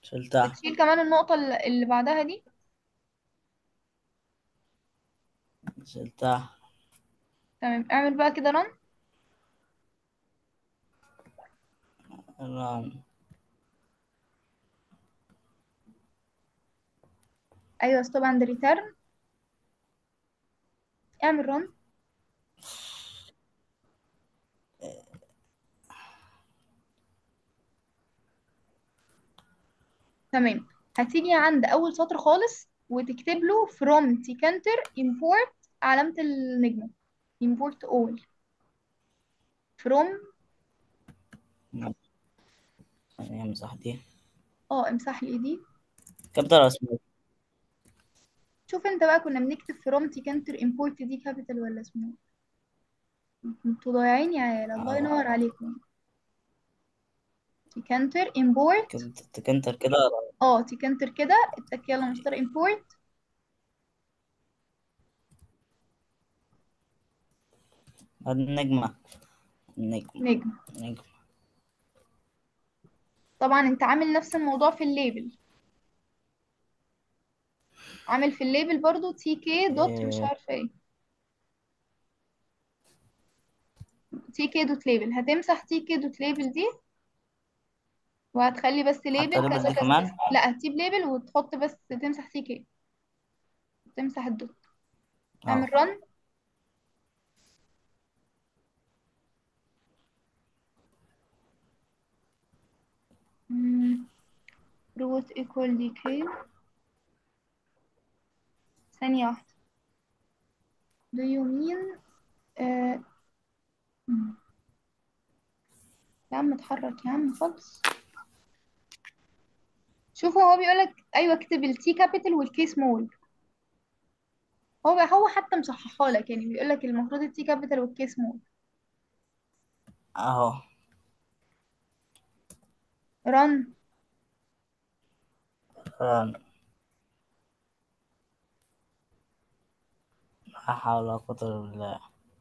شلتها بتشيل كمان النقطة الل- اللي بعدها دي شلتها تمام اعمل بقى كده رن ران ايوه ستوب عند ريتيرن اعمل رن تمام هتيجي عند اول سطر خالص وتكتب له from تيكنتر import علامة النجمة import all from يعني امسح دي اه امسح لي دي كابتن اسمه شوف انت بقى كنا بنكتب from تيكنتر import دي كابيتال ولا اسمه انتوا ضايعين يا عيال الله اهو ينور عليكم تيكنتر import كنت تكنتر كده اه تيكنتر كده اتك يلا مستر import بعد النجمة النجم نجم نجم طبعا انت عامل نفس الموضوع في الليبل عامل في الليبل برضو تي كي دوت مش إيه، عارفه ايه تي كي دوت ليبل هتمسح تي كي دوت ليبل دي وهتخلي بس حتى ليبل ليبل كذا دي كذا كذا كمان لا هتسيب ليبل وتحط بس تمسح تي كي تمسح الدوت اهو اعمل رن روت ايكوال دي كي ثانية واحدة do you mean آه... مم. يا عم اتحرك يا عم خالص شوفوا هو بيقولك ايوه اكتب التي كابيتال والكي سمول هو هو حتى مصححها لك يعني بيقولك المفروض التي كابيتال والكي سمول اهو رن ران لا حول ولا قوة الا بالله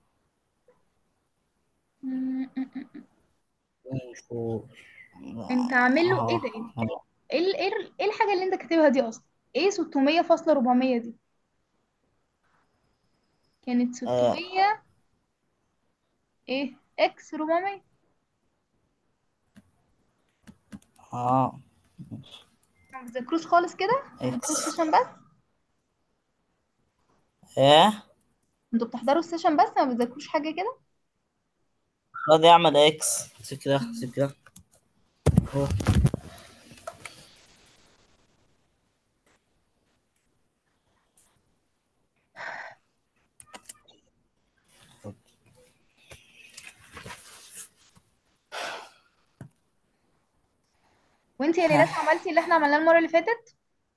نشوف انت عامل له اهو ايه ده ايه ده؟ ايه ال- ايه ال- إيه الحاجه اللي انت كاتبها دي اصلا ايه 600 فاصلة 400 دي كانت اه 600 ايه اكس 400 آه. ما بتذاكروش خالص كده بتذاكروا اكس السيشن بس ايه انتوا بتحضروا السيشن بس ما بتذاكروش حاجه كده راضي اعمل اكس سيب كده سيب كده اهو وانت يا ليلى عملتي اللي احنا عملناه المره اللي فاتت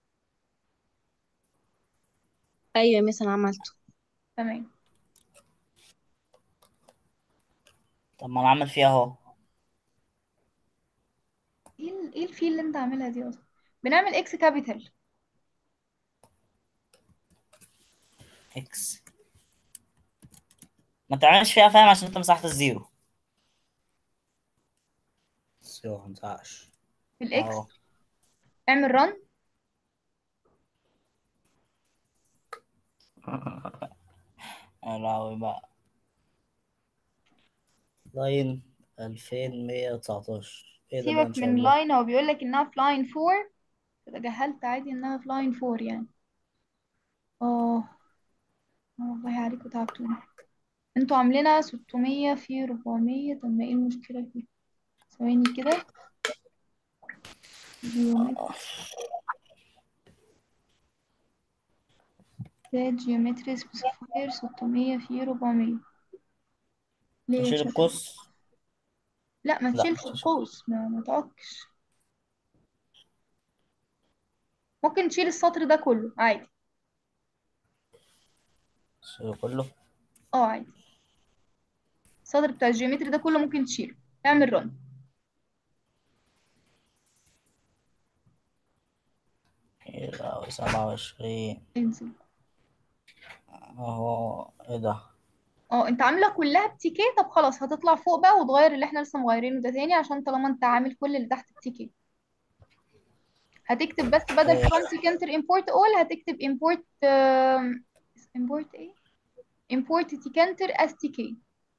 ايوه مثلا عملته تمام طب ما انا عامل فيها اهو ايه ال- ايه الفيل اللي انت عاملها دي اصلا بنعمل اكس كابيتال اكس ما تعملش فيها فاهم عشان انت مسحت الزيرو زيرو ما تنفعش في الاكس اهو اعمل رن يا لهوي بقى لاين 2119 ايه ده بقى ان سيبك شاء من الله لاين هو بيقول لك انها في لاين 4 تجاهلت عادي انها في لاين 4 يعني اه والله عليكم تعبتوني انتوا عاملينها 600 في 400 طب ما ايه المشكلة فيه ثواني كده جيومتري جيومتري سبيسيفاير 600 في 400 ليه نشيل مش هتبقى القوس لا ما لا تشيلش القوس ما, ما تعكش ممكن تشيل السطر ده كله عادي نشيله كله اه عادي السطر بتاع الجيومتري ده كله ممكن تشيله اعمل رن ايه ده سبعة وعشرين انزل اهو ايه ده اه انت عامله كلها بتيكي طب خلاص هتطلع فوق بقى وتغير اللي احنا لسه مغيرينه ده تاني عشان طالما انت عامل كل اللي تحت بتيكي هتكتب بس بدل إيه. from tkinter import all هتكتب import آم، import ايه import tkinter as tk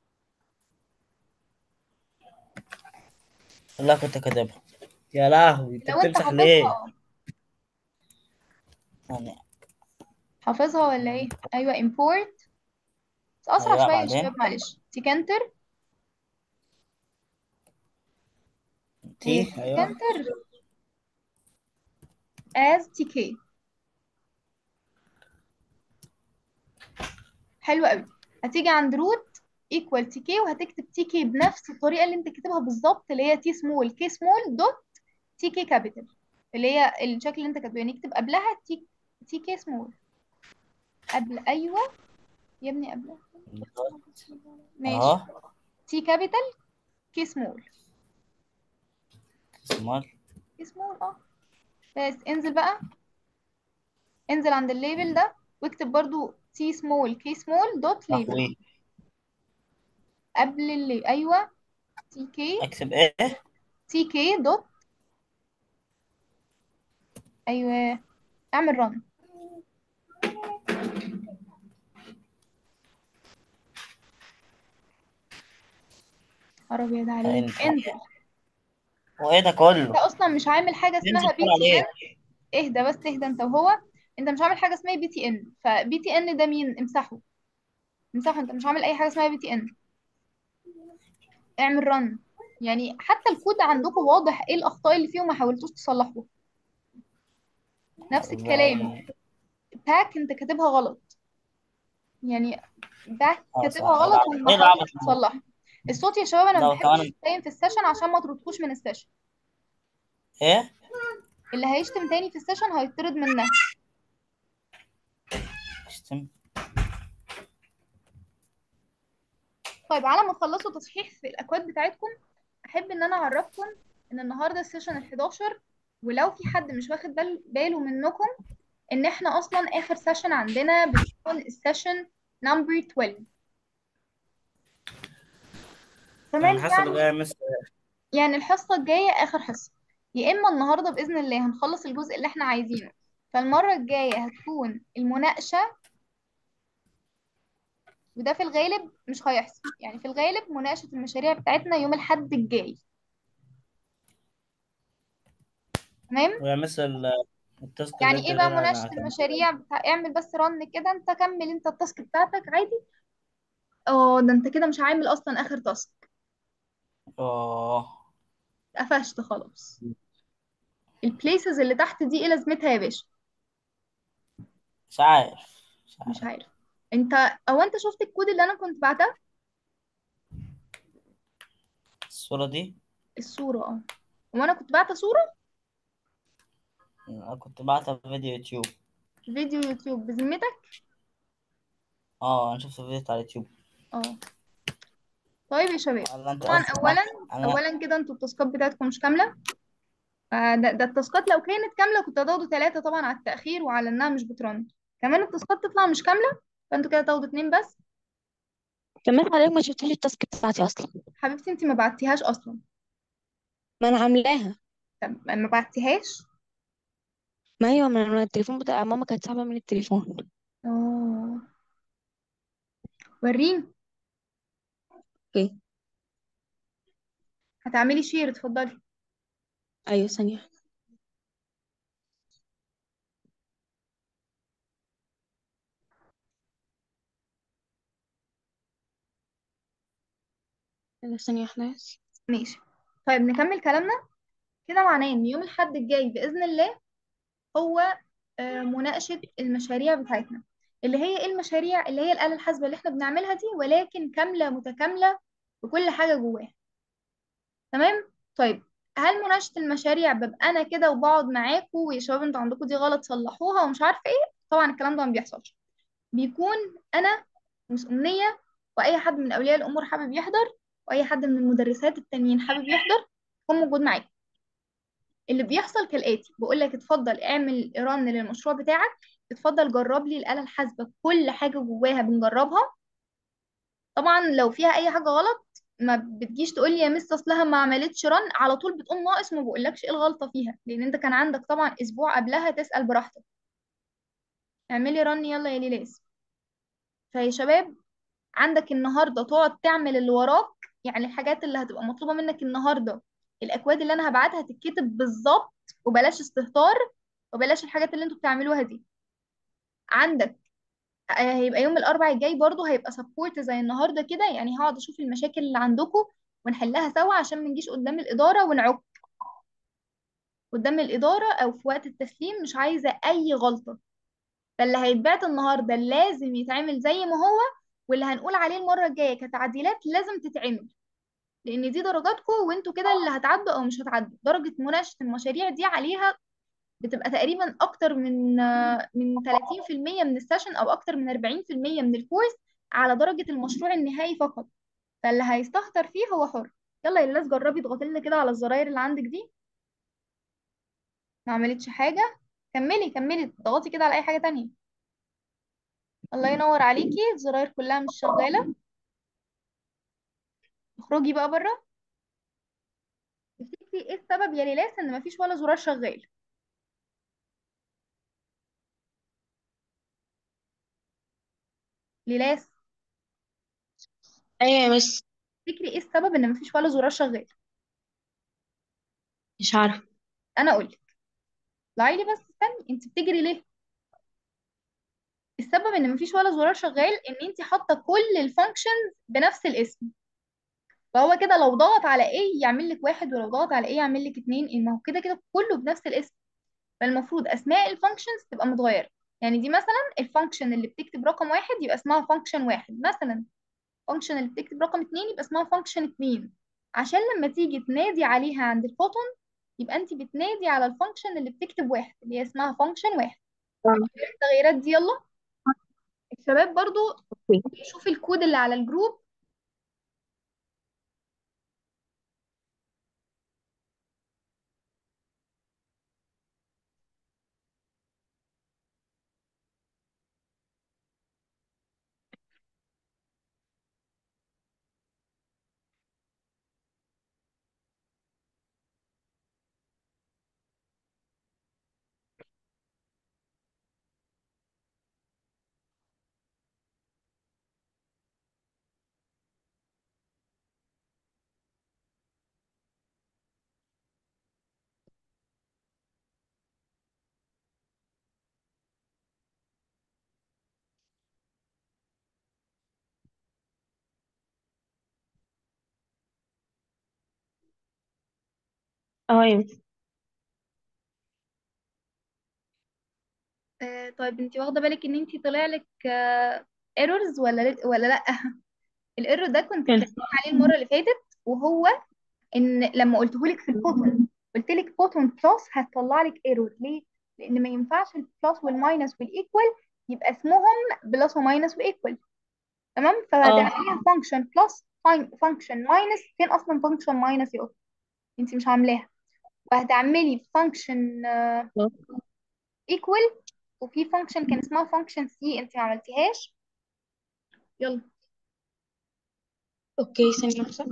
لا كنت كاتبها يا لهوي انت لو انت بتمسح ليه؟ حافظها يعني حافظها ولا ايه ايوه import بس اسرع ايوه شويه يا بعدين شباب معلش tkinter تي ايوه tkinter as tk حلو قوي هتيجي عند root equal tk وهتكتب tk بنفس الطريقه اللي انت كاتبها بالظبط اللي هي t small k small دوت tk capital اللي هي الشكل اللي انت كاتبه يعني اكتب قبلها t tk small قبل ايوه يا ابني قبلها ماشي اهو t capital k small اسمال k small اه بس انزل بقى انزل عند الليبل ده واكتب برضو t small k small دوت label تحويل قبل اللي ايوه tk اكتب ايه؟ tk دوت ايوه اعمل رن ابيض عليك انت انزل وايه ده انت كله؟ اصلا مش عامل حاجه اسمها انزل بي طول تي عليك ان اهدى بس اهدى انت وهو انت مش عامل حاجه اسمها بي تي ان فبي تي ان ده مين امسحه امسحه انت مش عامل اي حاجه اسمها بي تي ان اعمل رن يعني حتى الكود عندكم واضح ايه الاخطاء اللي فيه وما حاولتوش تصلحوها نفس الكلام باك انت كاتبها غلط يعني باك اه كاتبها صح غلط ايه وما العبط حاولتش ده؟ تصلحها الصوت يا شباب انا ما لا بحبش وكمان الشتايم في السيشن عشان ما تردكوش من السيشن ايه؟ اللي هيشتم تاني في السيشن هيطرد منها اشتم طيب على ما تخلصوا تصحيح في الاكواد بتاعتكم احب ان انا اعرفكم ان النهارده السيشن ال11 ولو في حد مش واخد بال باله منكم ان احنا اصلا اخر سيشن عندنا بتكون السيشن نمبر 12 يعني تمام حسب يعني اللي جاي مس يعني الحصه الجايه اخر حصه يا اما النهارده باذن الله هنخلص الجزء اللي احنا عايزينه فالمره الجايه هتكون المناقشه وده في الغالب مش هيحصل يعني في الغالب مناقشه المشاريع بتاعتنا يوم الاحد الجاي تمام ويا مس ال- التاسك اللي يعني انت ايه بقى قايلها انا مناقشة هكمل المشاريع بتاع اعمل بس رن كده انت كمل انت التاسك بتاعتك عادي اه ده انت كده مش عامل اصلا اخر تاسك اه قفشت خلاص البليسز اللي تحت دي ايه لازمتها يا باشا مش عارف مش مش عارف عارف انت او انت شفت الكود اللي انا كنت بعتها الصورة دي الصورة اه وانا كنت بعتها صورة انا كنت بعتها في فيديو يوتيوب فيديو يوتيوب بذمتك اه انا شفت فيديو على اليوتيوب اه طيب يا شباب ولا انت طبعا قصدك اولا انا اولا كده انتوا التاسكات بتاعتكم مش كاملة آه، ده, ده التاسكات لو كانت كاملة كنت هتاخدوا ثلاثة طبعا على التأخير وعلى انها مش بترن كمان التاسكات تطلع مش كاملة فانتوا كده تاخدوا اتنين بس كمان حضرتك ما شفتيش التاسك بتاعتي اصلا حبيبتي انت ما بعتيهاش اصلا ما انا عاملاها طب ما بعتيهاش ما ايوه ما أنا التليفون بتاع ماما كانت سحبه من التليفون اه وريني اوكي هتعملي شير اتفضلي ايوه ثانيه أيوة، ثانيه واحده بس. ماشي طيب نكمل كلامنا كده معناه ان يوم الاحد الجاي باذن الله هو آه، مناقشه المشاريع بتاعتنا اللي هي ايه المشاريع اللي هي الاله الحاسبه اللي احنا بنعملها دي ولكن كامله متكامله بكل حاجه جواها تمام طيب هل مناقشه المشاريع ببقى انا كده وبقعد معاكم ويا شباب انتوا عندكم دي غلط صلحوها ومش عارفه ايه طبعا الكلام ده ما بيحصلش بيكون انا مس أمنية واي حد من اولياء الامور حابب يحضر واي حد من المدرسات التانيين حابب يحضر يكون موجود معاك اللي بيحصل كالاتي بقول لك اتفضل اعمل رن للمشروع بتاعك اتفضل جرب لي الاله الحاسبه كل حاجه جواها بنجربها طبعا لو فيها اي حاجه غلط ما بتجيش تقول لي يا مس اصلها ما عملتش رن على طول بتقوم ناقص وما بقولكش ايه الغلطه فيها لان انت كان عندك طبعا اسبوع قبلها تسال براحتك اعملي رن يلا يا ليلاس فيا شباب عندك النهارده تقعد تعمل اللي وراك يعني الحاجات اللي هتبقى مطلوبه منك النهارده الاكواد اللي انا هبعتها تتكتب بالظبط وبلاش استهتار وبلاش الحاجات اللي انتوا بتعملوها دي عندك آه، هيبقى يوم الاربعاء الجاي برضو هيبقى سبورت زي النهارده كده يعني هقعد اشوف المشاكل اللي عندكم ونحلها سوا عشان ما نجيش قدام الاداره ونعك قدام الاداره او في وقت التسليم مش عايزه اي غلطه فاللي هيتبعت النهارده لازم يتعمل زي ما هو واللي هنقول عليه المره الجايه كتعديلات لازم تتعمل لان دي درجاتكم وانتوا كده اللي هتعدوا او مش هتعدوا درجه مناقشه المشاريع دي عليها بتبقى تقريبا اكتر من آه، من 30% من السيشن او اكتر من 40% من الكورس على درجة المشروع النهائي فقط فاللي هيستهتر فيه هو حر يلا يا لاس جربي اضغطي لنا كده على الزراير اللي عندك دي ما عملتش حاجة كملي كملي اضغطي كده على اي حاجة تانية الله ينور عليكي الزراير كلها مش شغالة اخرجي بقى بره تفتكري ايه السبب يا ليلاس ان مفيش ولا زرار شغال ليلاس ايوه يا مس تفتكري ايه السبب ان مفيش ولا زرار شغال مش عارفه انا اقول لك اطلعي لي بس استني انت بتجري ليه السبب ان مفيش ولا زرار شغال ان انت حاطه كل الفانكشنز بنفس الاسم فهو كده لو ضغط على ايه يعمل لك واحد ولو ضغط على ايه يعمل لك اتنين إيه، ما هو كده كده كله بنفس الاسم فالمفروض اسماء الفانكشنز تبقى متغيره يعني دي مثلا الفانكشن اللي بتكتب رقم واحد يبقى اسمها فانكشن واحد مثلا فانكشن اللي بتكتب رقم اتنين يبقى اسمها فانكشن اتنين عشان لما تيجي تنادي عليها عند الفوتون يبقى انت بتنادي على الفانكشن اللي بتكتب واحد اللي هي اسمها فانكشن واحد التغييرات دي يلا الشباب برضو اوكي شوف الكود اللي على الجروب اه يا مس آه طيب انت واخده بالك ان انت طلع لك ايرورز ولا ل- ولا لا الايرور ده كنت كان اتكلمت عليه المره اللي فاتت وهو ان لما قلته لك في البوتون قلت لك بوتون بلس هتطلع لك ايرور ليه لان ما ينفعش البلس والماينس والايكوال يبقى اسمهم بلس وماينس وايكوال تمام اه فهتعمليها فانكشن بلس فانكشن ماينس فين اصلا فانكشن ماينس يا اختي انت مش عاملاها وهتعملي فانكشن ايكوال وفي فانكشن كان اسمها فانكشن سي انت ما عملتيهاش يلا اوكي ثانية واحدة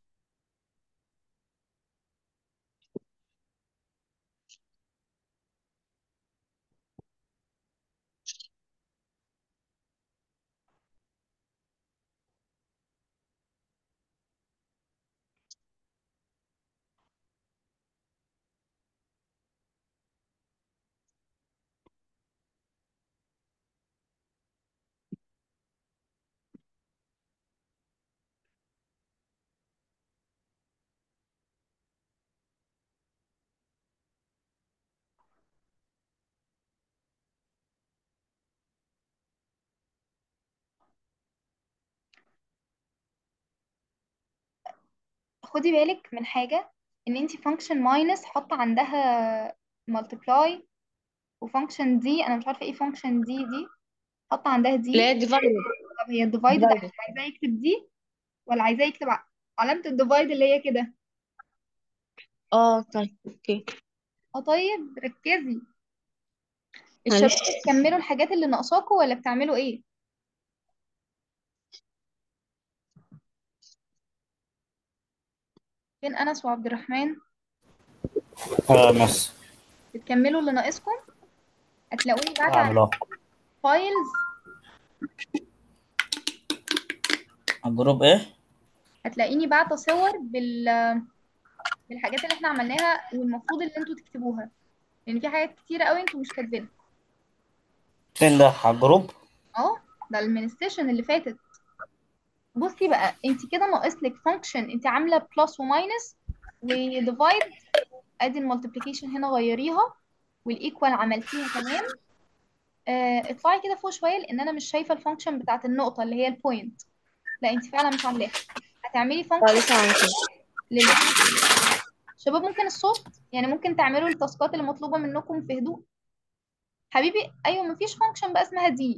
خدي بالك من حاجة ان انت فانكشن ماينس حاطة عندها multiply وفانكشن دي انا مش عارفة ايه فانكشن دي دي حاطة عندها اللي هي دي ديفايد طب هي الديفايد ده ديفايد عايزاه يكتب دي ولا عايزاه يكتب ع- علامة الديفايد اللي هي كده اه طيب اوكي اه طيب ركزي الشباب معلش بتكملوا الحاجات اللي ناقصاكوا ولا بتعملوا ايه فين انس وعبد الرحمن اه مس بتكملوا اللي ناقصكم هتلاقوني بعت على اعمل اهو فايلز الجروب ايه هتلاقيني بعت صور بال بالحاجات اللي احنا عملناها والمفروض اللي انتوا تكتبوها لان في حاجات كتيره قوي انتوا مش كاتبينها فين ده على الجروب اه ده من السيشن اللي فاتت بصي بقى انت كده ناقص لك فانكشن انت عامله بلس وماينس وديفايد ادي المالتيبليكيشن هنا غيريها والايكوال عملتيها تمام آه اطلعي كده فوق شويه لان انا مش شايفه الفانكشن بتاعت النقطه اللي هي البوينت لا انت فعلا مش عاملاها هتعملي اه فانكشن لسه عملتها لل شباب ممكن الصوت يعني ممكن تعملوا التاسكات اللي مطلوبه منكم في هدوء حبيبي ايوه مفيش فانكشن بقى اسمها دي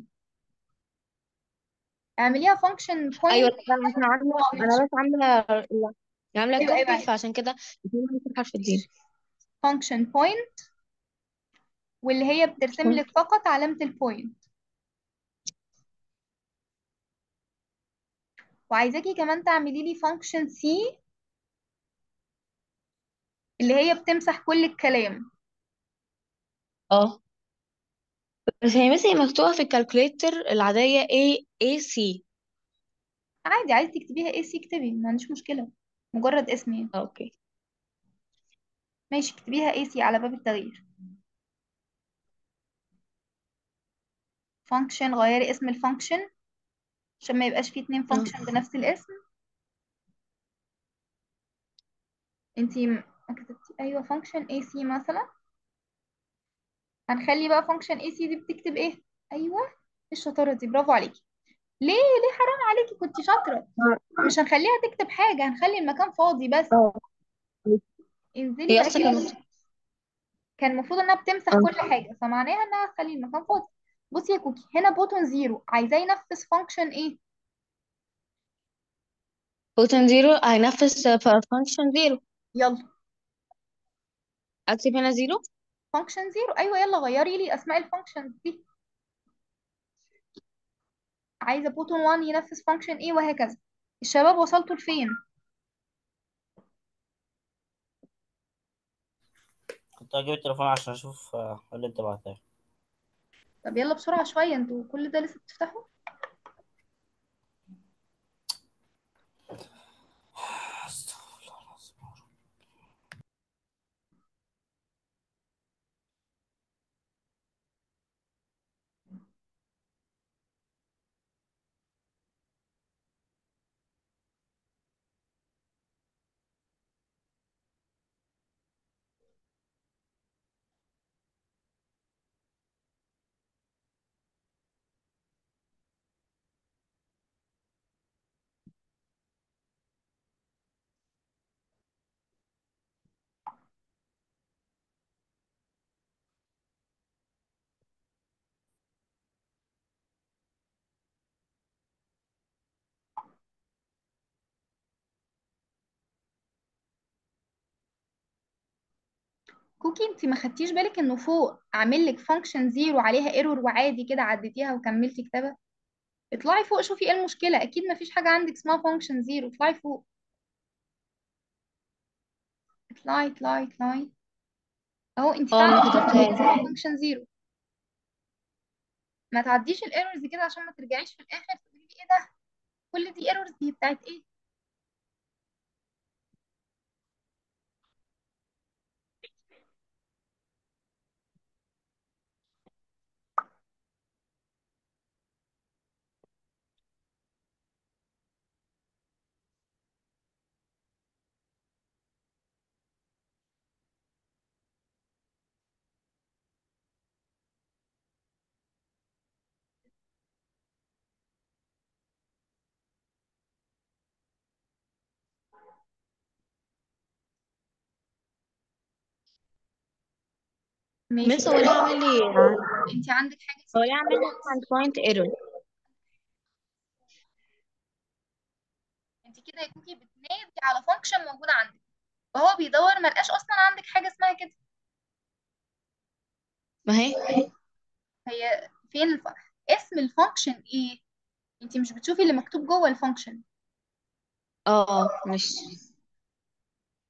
اعمليها فانكشن ايوه بوينت لا عشان عامله انا بس عامله ال- عامله ايوه ايوه كوبي فعشان كده في حرف الدين فانكشن بوينت واللي هي بترسم لك فقط علامة البوينت وعايزاكي كمان تعملي لي فانكشن سي اللي هي بتمسح كل الكلام اه بس هي مثلا مكتوبه في الكالكوليتر العاديه A A C عادي عايز تكتبيها ايه سي اكتبي ما عنديش مشكلة مجرد اسم يعني اه اوكي ماشي اكتبيها ايه سي على باب التغيير فانكشن غيري اسم الفانكشن عشان ما يبقاش فيه اتنين اه فانكشن بنفس الاسم انتي م- ما كتبتي ايوه فانكشن اي سي مثلا هنخلي بقى فانكشن اي سي دي بتكتب ايه ايوه إيه الشطارة دي برافو عليكي ليه ليه حرام عليكي كنت شاطرة مش هنخليها تكتب حاجة هنخلي المكان فاضي بس اه انزلي هي بقى اصلا كده كانت مكتوبه كان المفروض انها بتمسح اه كل حاجة فمعناها انها تخلي المكان فاضي بصي يا كوكي هنا بوتون زيرو عايزاه ينفذ فانكشن ايه بوتن زيرو هينفذ فانكشن زيرو يلا اكتب هنا زيرو فانكشن زيرو ايوه يلا غيري لي اسماء الفانكشنز دي عايزة بوتون 1 ينفذ فانكشن ايه وهكذا الشباب وصلتوا لفين كنت هجيب التليفون عشان اشوف آه، اللي انت بعتها طب يلا بسرعة شوية انتوا كل ده لسه بتفتحوا استغفر الله العظيم. كوكي انت ما خدتيش بالك انه فوق عامل لك فانكشن زيرو عليها ايرور وعادي كده عديتيها وكملتي كتابة اطلعي فوق شوفي ايه المشكلة اكيد ما فيش حاجة عندك اسمها فانكشن زيرو اطلعي فوق اطلعي اطلعي اطلعي اهو انت اه فعلا ما عندك كتبتهاش اسمها فانكشن زيرو ما تعديش الايرورز كده عشان ما ترجعيش في الاخر تقولي لي ايه ده كل دي ايرورز دي بتاعت ايه ماشي مس هو ليه عامل لي انت عندك حاجة هو اسمها ليه عامل لي عند بوينت ايرور انت كده يا كوكي بتنادي على فانكشن موجودة عندك وهو بيدور ما لقاش اصلا عندك حاجة اسمها كده ما هي هي فين الف... اسم الفانكشن ايه انت مش بتشوفي اللي مكتوب جوه الفانكشن اه مش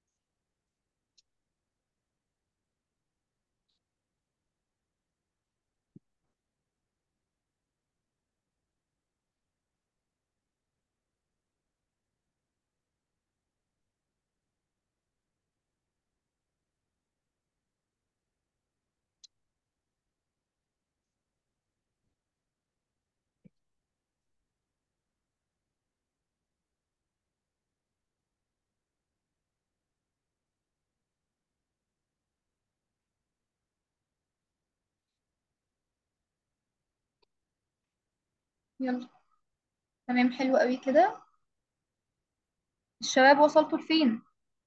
يلا تمام حلو قوي كده الشباب وصلتوا لفين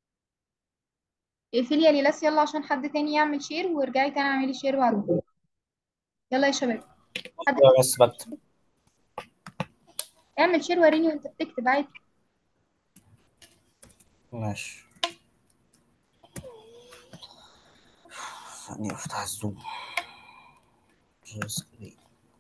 اقفلي يا ليلاس يلا عشان حد تاني يعمل شير وارجعي تاني اعملي شير بعده يلا يا شباب حد بس بكتب اعمل شير وريني وانت بتكتب عادي ماشي ثانية افتح الزوم شير سكرين.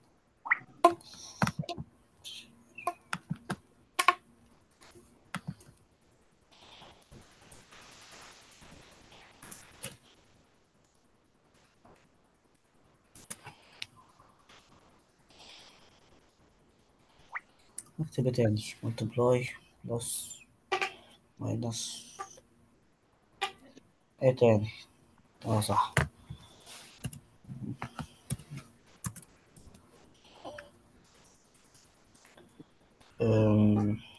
اكتب إيه تاني multiply plus minus ايه تاني اه صح أم،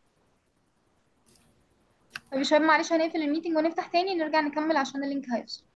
طب يا شباب معلش هنقفل الميتنج ونفتح تاني نرجع نكمل عشان اللينك هيفصل